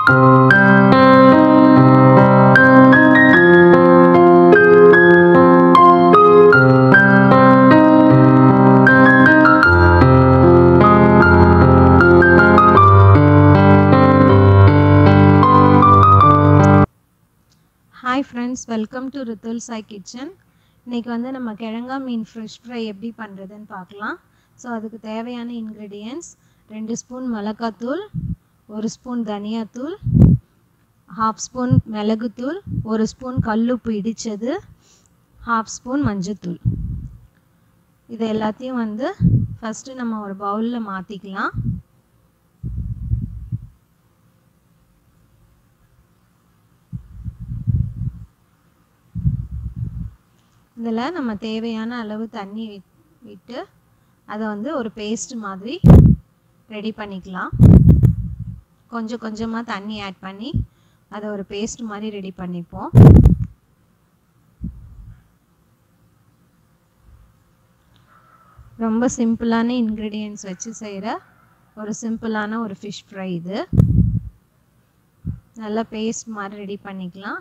hi friends welcome to Rithul Sai kitchen இன்றைக்கி வந்து நம்ம கிழங்கா மீன் ஃப்ரெஷ் ஃப்ரை எப்படி பண்ணுறதுன்னு பார்க்கலாம் ஸோ அதுக்கு தேவையான இன்க்ரீடியன்ட்ஸ் ரெண்டு ஸ்பூன் மிளகாத்தூள் ஒரு ஸ்பூன் தனியாத்தூள் ஹாஃப் ஸ்பூன் மிளகுத்தூள் ஒரு ஸ்பூன் கல்லுப்பு இடித்தது ஹாஃப் ஸ்பூன் மஞ்சத்தூள் இது எல்லாத்தையும் வந்து ஃபஸ்ட்டு நம்ம ஒரு பவுலில் மாற்றிக்கலாம் இதில் நம்ம தேவையான அளவு தண்ணி விட்டு அதை வந்து ஒரு பேஸ்ட் மாதிரி ரெடி பண்ணிக்கலாம் கொஞ்சம் கொஞ்சமாக தண்ணி ஆட் பண்ணி அதை ஒரு பேஸ்ட் மாதிரி ரெடி பண்ணிப்போம் ரொம்ப சிம்பிளான இன்க்ரீடியன்ஸ் வச்சு செய்கிற ஒரு சிம்பிளான ஒரு ஃபிஷ் ஃப்ரை இது நல்லா பேஸ்ட் மாதிரி ரெடி பண்ணிக்கலாம்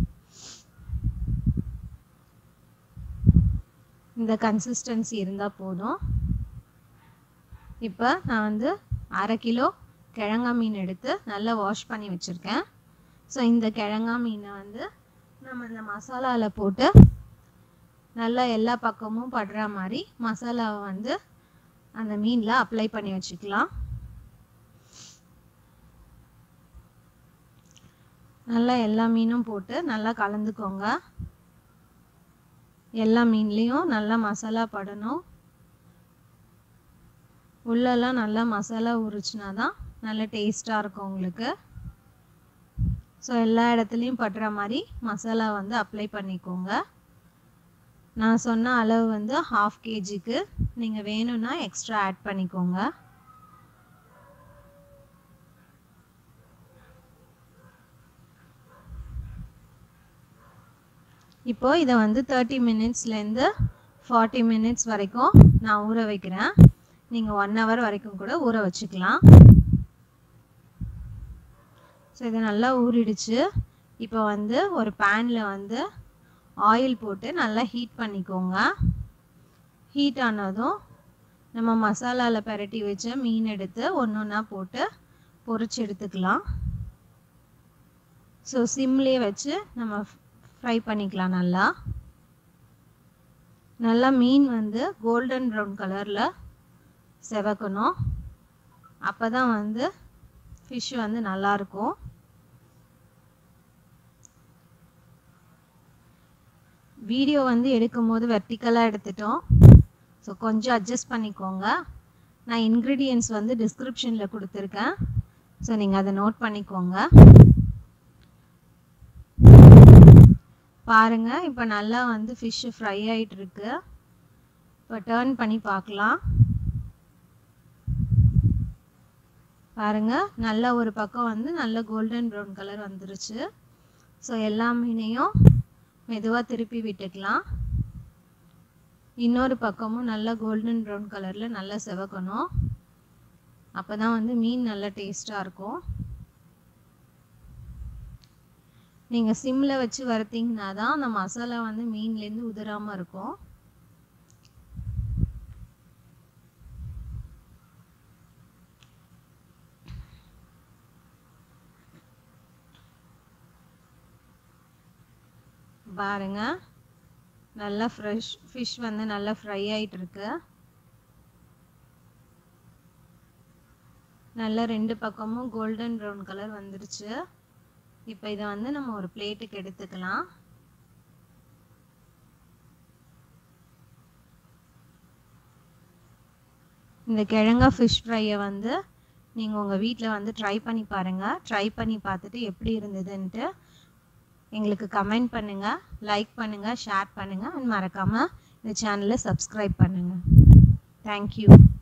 இந்த கன்சிஸ்டன்சி இருந்தால் போதும் இப்போ நான் வந்து அரை கிலோ கிழங்கா மீன் எடுத்து நல்லா வாஷ் பண்ணி வச்சுருக்கேன் ஸோ இந்த கிழங்கா மீனை வந்து நம்ம இந்த மசாலாவில் போட்டு நல்லா எல்லா பக்கமும் படுற மாதிரி மசாலாவை வந்து அந்த மீனில் அப்ளை பண்ணி வச்சுக்கலாம் நல்லா எல்லா மீனும் போட்டு நல்லா கலந்துக்கோங்க எல்லா மீன்லேயும் நல்லா மசாலா படணும் உள்ளெல்லாம் நல்லா மசாலா உரிச்சினா தான் நல்ல டேஸ்ட்டாக இருக்கும் உங்களுக்கு ஸோ எல்லா இடத்துலையும் படுற மாதிரி மசாலா வந்து அப்ளை பண்ணிக்கோங்க நான் சொன்ன அளவு வந்து ஹாஃப் கேஜிக்கு நீங்கள் வேணும்னா எக்ஸ்ட்ரா ஆட் பண்ணிக்கோங்க இப்போது இதை வந்து தேர்ட்டி மினிட்ஸ்லேருந்து ஃபார்ட்டி மினிட்ஸ் வரைக்கும் நான் ஊற வைக்கிறேன் நீங்கள் ஒன் ஹவர் வரைக்கும் கூட ஊற வச்சுக்கலாம் ஸோ இது நல்லா ஊறிடுச்சு இப்போ வந்து ஒரு பேனில் வந்து ஆயில் போட்டு நல்லா ஹீட் பண்ணிக்கோங்க ஹீட் ஆனதும் நம்ம மசாலாவில் பரட்டி வச்ச மீன் எடுத்து ஒன்று ஒன்றா போட்டு பொரிச்சு எடுத்துக்கலாம் ஸோ சிம்லேயே வச்சு நம்ம ஃப்ரை பண்ணிக்கலாம் நல்லா நல்லா மீன் வந்து கோல்டன் ப்ரௌன் கலரில் செவக்கணும் அப்போ தான் வந்து ஃபிஷ் வந்து நல்லாயிருக்கும் வீடியோ வந்து எடுக்கும்போது வெர்டிக்கலாக எடுத்துட்டோம் ஸோ கொஞ்சம் அட்ஜஸ்ட் பண்ணிக்கோங்க நான் இன்க்ரீடியன்ஸ் வந்து டிஸ்கிரிப்ஷனில் கொடுத்துருக்கேன் ஸோ நீங்கள் அதை நோட் பண்ணிக்கோங்க பாருங்கள் இப்போ நல்லா வந்து ஃபிஷ்ஷு ஃப்ரை ஆகிட்டு இருக்கு இப்போ டேர்ன் பண்ணி பார்க்கலாம் பாருங்கள் நல்ல ஒரு பக்கம் வந்து நல்ல கோல்டன் ப்ரௌன் கலர் வந்துருச்சு ஸோ எல்லா மீனையும் மெதுவாக திருப்பி விட்டுக்கலாம் இன்னொரு பக்கமும் நல்லா கோல்டன் ப்ரௌன் கலரில் நல்லா செவக்கணும் அப்போ தான் வந்து மீன் நல்லா டேஸ்ட்டாக இருக்கும் நீங்கள் சிம்மில் வச்சு வறுத்தீங்கன்னா தான் அந்த மசாலா வந்து மீன்லேருந்து உதிராமல் இருக்கும் பாருங்க நல்லா ஃப்ரெஷ் ஃபிஷ் வந்து நல்லா ஃப்ரை ஆகிட்டு இருக்கு நல்லா ரெண்டு பக்கமும் கோல்டன் ப்ரௌன் கலர் வந்துருச்சு இப்போ இதை வந்து நம்ம ஒரு பிளேட்டுக்கு எடுத்துக்கலாம் இந்த கிழங்கா ஃபிஷ் ஃப்ரையை வந்து நீங்கள் உங்கள் வீட்டில் வந்து ட்ரை பண்ணி பாருங்கள் ட்ரை பண்ணி பார்த்துட்டு எப்படி இருந்ததுன்ட்டு எங்களுக்கு கமெண்ட் பண்ணுங்கள் லைக் பண்ணுங்கள் ஷேர் பண்ணுங்கள் அண்ட் மறக்காமல் இந்த சேனலை சப்ஸ்கிரைப் பண்ணுங்கள் தேங்க்யூ